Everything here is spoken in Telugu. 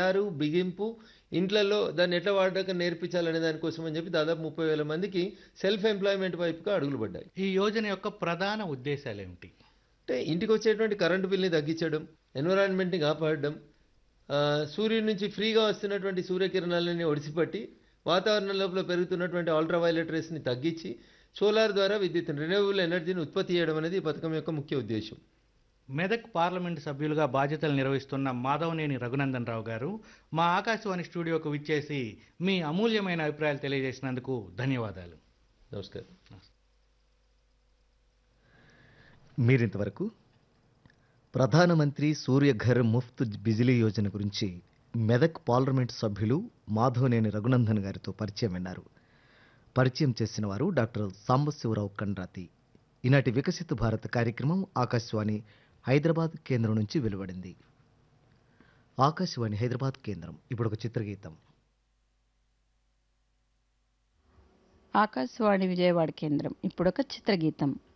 తయారు బిగింపు ఇంట్లలో దాన్ని ఎట్లా వాడక నేర్పించాలనే దానికోసం అని చెప్పి దాదాపు ముప్పై వేల మందికి సెల్ఫ్ ఎంప్లాయ్మెంట్ వైపుగా అడుగులు పడ్డాయి ఈ యోజన యొక్క ప్రధాన ఉద్దేశాలు ఏమిటి అంటే ఇంటికి వచ్చేటువంటి కరెంటు బిల్ని తగ్గించడం ఎన్విరాన్మెంట్ని కాపాడడం ఆ, సూర్యుడి నుంచి ఫ్రీగా వస్తున్నటువంటి సూర్యకిరణాలని ఒడిసిపట్టి వాతావరణం లోపల పెరుగుతున్నటువంటి అల్ట్రావైలెట్ రేస్ని తగ్గించి సోలార్ ద్వారా విద్యుత్ రెన్యూవబుల్ ఎనర్జీని ఉత్పత్తి చేయడం అనేది ఈ పథకం యొక్క ముఖ్య ఉద్దేశం మెదక్ పార్లమెంటు సభ్యులుగా బాధ్యతలు నిర్వహిస్తున్న మాధవనేని రఘునందన్ రావు గారు మా ఆకాశవాణి స్టూడియోకు విచ్చేసి మీ అమూల్యమైన అభిప్రాయాలు తెలియజేసినందుకు ధన్యవాదాలు నమస్కారం మీరింతవరకు ప్రధానమంత్రి సూర్యఘర్ ముఫ్త్ బిజిలీ యోజన గురించి మెదక్ పార్లమెంట్ సభ్యులు మాధవనేని రఘునందన్ గారితో పరిచయం విన్నారు పరిచయం చేసిన వారు డాక్టర్ సాంబశివరావు కండ్రాతి ఈనాటి వికసిత భారత్ కార్యక్రమం ఆకాశవాణి హైదరాబాద్ కేంద్రం నుంచి వెలువడింది ఆకాశవాణి హైదరాబాద్ కేంద్రం ఇప్పుడు ఒక చిత్రగీతం ఆకాశవాణి విజయవాడ కేంద్రం ఇప్పుడొక చిత్రగీతం